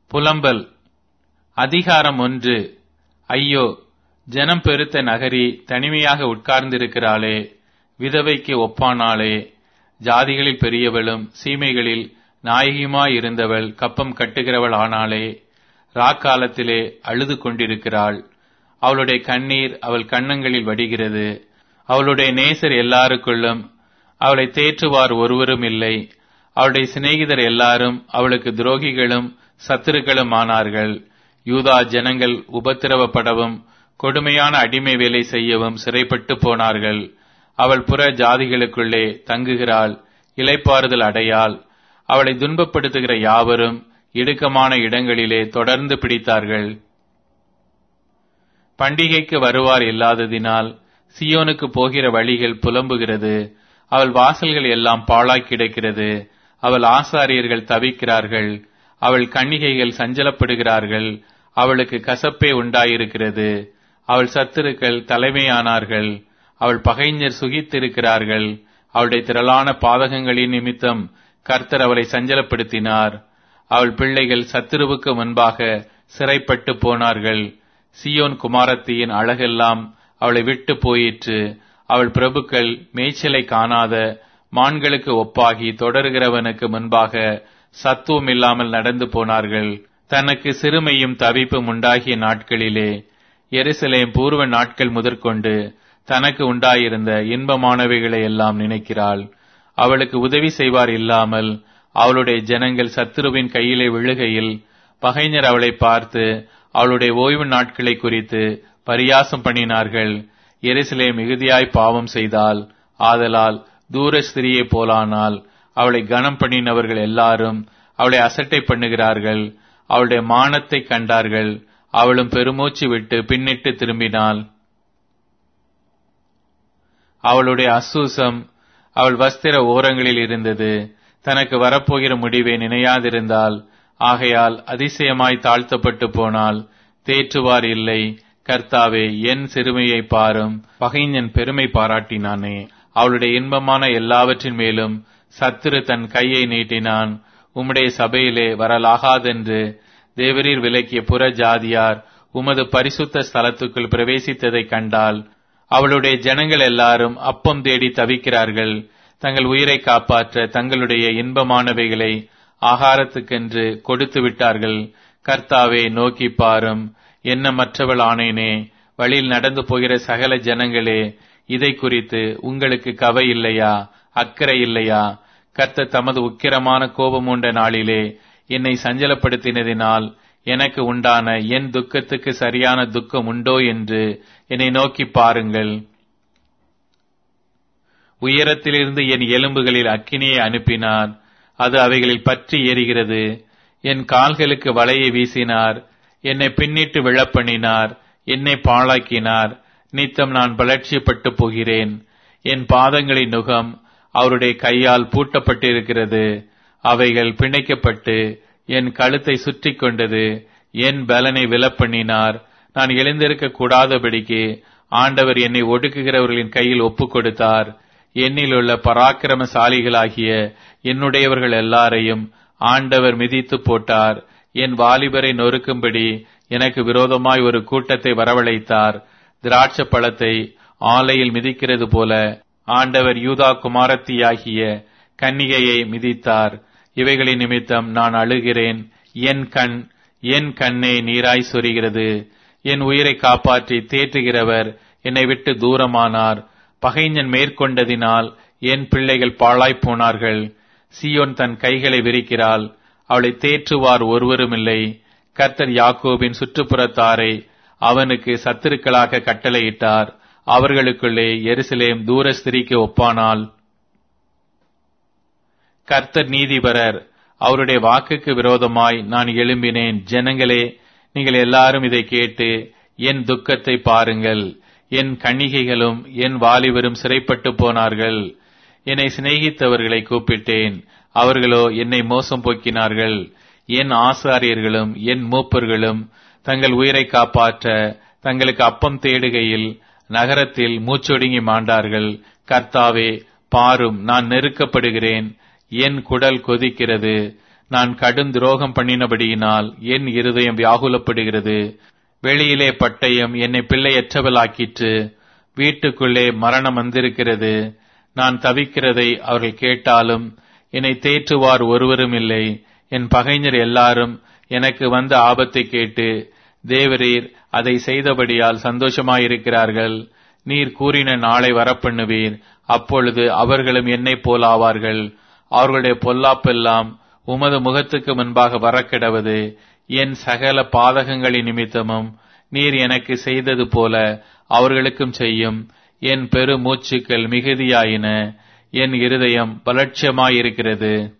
புலம்பல் அதிகாரம் ஒன்று ஐயோ ஜனம் பெருத்த நகரி தனிமையாக உட்கார்ந்திருக்கிறாளே விதவைக்கு ஒப்பானாளே ஜாதிகளில் பெரியவளும் சீமைகளில் நாயகியுமாயிருந்தவள் கப்பம் கட்டுகிறவள் ஆனாளே ராக்காலத்திலே அழுது கொண்டிருக்கிறாள் அவளுடைய கண்ணீர் அவள் கன்னங்களில் வடிகிறது அவளுடைய நேசர் எல்லாருக்குள்ளும் அவளை தேற்றுவார் ஒருவரும் இல்லை அவளுடைய சிநேகிதர் எல்லாரும் அவளுக்கு துரோகிகளும் சத்துருக்களும் ஆனார்கள் யூதா ஜனங்கள் உபத்திரவப்படவும் கொடுமையான அடிமை வேலை செய்யவும் சிறைப்பட்டு போனார்கள் அவள் புற ஜாதிகளுக்குள்ளே தங்குகிறாள் இலைப்பாறுதல் அடையாள் அவளை துன்பப்படுத்துகிற யாவரும் இடுக்கமான இடங்களிலே தொடர்ந்து பிடித்தார்கள் பண்டிகைக்கு வருவார் இல்லாததினால் சியோனுக்கு போகிற வழிகள் புலம்புகிறது அவள் வாசல்கள் எல்லாம் பாழாய் கிடக்கிறது அவள் ஆசாரியர்கள் தவிக்கிறார்கள் அவள் கன்னிகைகள் சஞ்சலப்படுகிறார்கள் அவளுக்கு கசப்பே உண்டாயிருக்கிறது அவள் சத்துருக்கள் தலைமையானார்கள் அவள் பகைஞர் சுகித்திருக்கிறார்கள் அவளுடைய திரளான பாதகங்களின் நிமித்தம் கர்த்தர் அவளை சஞ்சலப்படுத்தினார் அவள் பிள்ளைகள் சத்துருவுக்கு முன்பாக சிறைப்பட்டு போனார்கள் சியோன் குமாரத்தியின் அழகெல்லாம் அவளை விட்டு போயிற்று அவள் பிரபுக்கள் மேய்ச்சலை காணாத மான்களுக்கு ஒப்பாகி தொடர்கிறவனுக்கு முன்பாக சத்துவம் இல்லாமல் நடந்து போனார்கள் தனக்கு சிறுமையும் தவிப்பும் உண்டாகிய நாட்களிலே எருசலேம் பூர்வ நாட்கள் முதற்கொண்டு தனக்கு உண்டாயிருந்த இன்பமானவைகளை எல்லாம் நினைக்கிறாள் அவளுக்கு உதவி செய்வார் இல்லாமல் அவளுடைய ஜனங்கள் சத்துருவின் கையிலே விழுகையில் பகைஞர் அவளை பார்த்து அவளுடைய ஓய்வு நாட்களை குறித்து பரியாசம் பண்ணினார்கள் எருசலே மிகுதியாய் பாவம் செய்தால் ஆதலால் தூர ஸ்திரியை போலானால் அவளை கனம் பண்ணினவர்கள் எல்லாரும் அவளை அசட்டை பண்ணுகிறார்கள் அவளுடைய மானத்தை கண்டார்கள் அவளும் பெருமூச்சு விட்டு பின்னிட்டு திரும்பினாள் அவளுடைய அசூசம் அவள் வஸ்திர ஓரங்களில் இருந்தது தனக்கு வரப்போகிற முடிவை நினையாதிருந்தால் ஆகையால் அதிசயமாய் தாழ்த்தப்பட்டு போனால் தேற்றுவார் இல்லை கர்த்தாவே என் சிறுமையை பாரும் பகைஞன் பெருமை பாராட்டினானே அவளுடைய இன்பமான எல்லாவற்றின் மேலும் சத்துரு தன் கையை நீட்டினான் உம்முடைய சபையிலே வரலாகாதென்று தேவரீர் விலக்கிய புற ஜாதியார் உமது பரிசுத்த ஸ்தலத்துக்குள் பிரவேசித்ததை கண்டால் அவளுடைய ஜனங்கள் எல்லாரும் அப்பம் தேடி தவிக்கிறார்கள் தங்கள் உயிரை காப்பாற்ற தங்களுடைய இன்பமானவைகளை ஆகாரத்துக்கென்று கொடுத்து விட்டார்கள் கர்த்தாவே நோக்கி பாரும் என்ன மற்றவள் ஆனேனே வழியில் நடந்து போகிற சகல ஜனங்களே இதை குறித்து உங்களுக்கு கவை இல்லையா அக்கறை இல்லையா கர்த்த தமது உக்கிரமான கோபம் உண்ட நாளிலே என்னை சஞ்சலப்படுத்தினதினால் எனக்கு உண்டான என் துக்கத்துக்கு சரியான துக்கம் உண்டோ என்று என்னை நோக்கி பாருங்கள் உயரத்திலிருந்து என் எலும்புகளில் அக்கினியை அனுப்பினார் அது அவைகளில் பற்றி எரிகிறது என் கால்களுக்கு வலையை வீசினார் என்னை பின்னிட்டு விழப்பண்ணினார் என்னை பாழாக்கினார் நித்தம் நான் பலட்சியப்பட்டு போகிறேன் என் பாதங்களின் நுகம் அவருடைய கையால் பூட்டப்பட்டிருக்கிறது அவைகள் பிணைக்கப்பட்டு என் கழுத்தை சுற்றி கொண்டது என் பலனை விலப்பண்ணினார் நான் எழுந்திருக்க கூடாதபடிக்கு ஆண்டவர் என்னை ஒடுக்குகிறவர்களின் கையில் ஒப்புக் கொடுத்தார் என்னில் உள்ள பராக்கிரமசாலிகளாகிய என்னுடையவர்கள் எல்லாரையும் ஆண்டவர் மிதித்து போட்டார் என் வாலிபரை நொறுக்கும்படி எனக்கு விரோதமாய் ஒரு கூட்டத்தை வரவழைத்தார் திராட்ச பழத்தை ஆலையில் மிதிக்கிறது போல ஆண்டவர் யூதா குமாரத்தியாகிய கன்னிகையை மிதித்தார் இவைகளின் நிமித்தம் நான் அழுகிறேன் என் கண் என் கண்ணே நீராய் சொரிகிறது என் உயிரை காப்பாற்றி தேற்றுகிறவர் என்னை விட்டு தூரமானார் பகைஞன் மேற்கொண்டதினால் என் பிள்ளைகள் பாழாய்ப் போனார்கள் சியோன் தன் கைகளை விரிக்கிறாள் அவளை தேற்றுவார் ஒருவருமில்லை கர்த்தர் யாக்கோபின் சுற்றுப்புறத்தாரை அவனுக்கு சத்துருக்களாக கட்டளையிட்டார் அவர்களுக்குள்ளே எருசலேம் தூர ஸ்திரிக்கு ஒப்பானால் கர்த்தர் நீதிபரர் அவருடைய வாக்குக்கு விரோதமாய் நான் எழும்பினேன் ஜனங்களே நீங்கள் எல்லாரும் இதை கேட்டு என் துக்கத்தை பாருங்கள் என் கன்னிகைகளும் என் வாலிபரும் சிறைப்பட்டு போனார்கள் என்னை சிநேகித்தவர்களை கூப்பிட்டேன் அவர்களோ என்னை மோசம் போக்கினார்கள் என் ஆசாரியர்களும் என் மூப்பர்களும் தங்கள் உயிரை காப்பாற்ற தங்களுக்கு அப்பம் தேடுகையில் நகரத்தில் மூச்சொடுங்கி மாண்டார்கள் கர்த்தாவே பாரும் நான் நெருக்கப்படுகிறேன் என் குடல் கொதிக்கிறது நான் கடும் துரோகம் பண்ணினபடியினால் என் இருதயம் வியாகுலப்படுகிறது வெளியிலே பட்டயம் என்னை பிள்ளையற்றவளாக்கிற்று வீட்டுக்குள்ளே மரணம் வந்திருக்கிறது நான் தவிக்கிறதை அவர்கள் கேட்டாலும் என்னை தேற்றுவார் ஒருவரும் இல்லை என் பகைஞர் எல்லாரும் எனக்கு வந்த ஆபத்தை கேட்டு தேவரீர் அதை செய்தபடியால் சந்தோஷமாயிருக்கிறார்கள் நீர் கூறின நாளை வரப்பண்ணுவீர் அப்பொழுது அவர்களும் என்னைப் போலாவார்கள் அவர்களுடைய பொல்லாப்பெல்லாம் உமது முகத்துக்கு முன்பாக வரக்கிடவது என் சகல பாதகங்களின் நிமித்தமும் நீர் எனக்கு செய்தது போல அவர்களுக்கும் செய்யும் என் பெரு மூச்சுக்கள் மிகுதியாயின என் இருதயம் பலட்சியமாயிருக்கிறது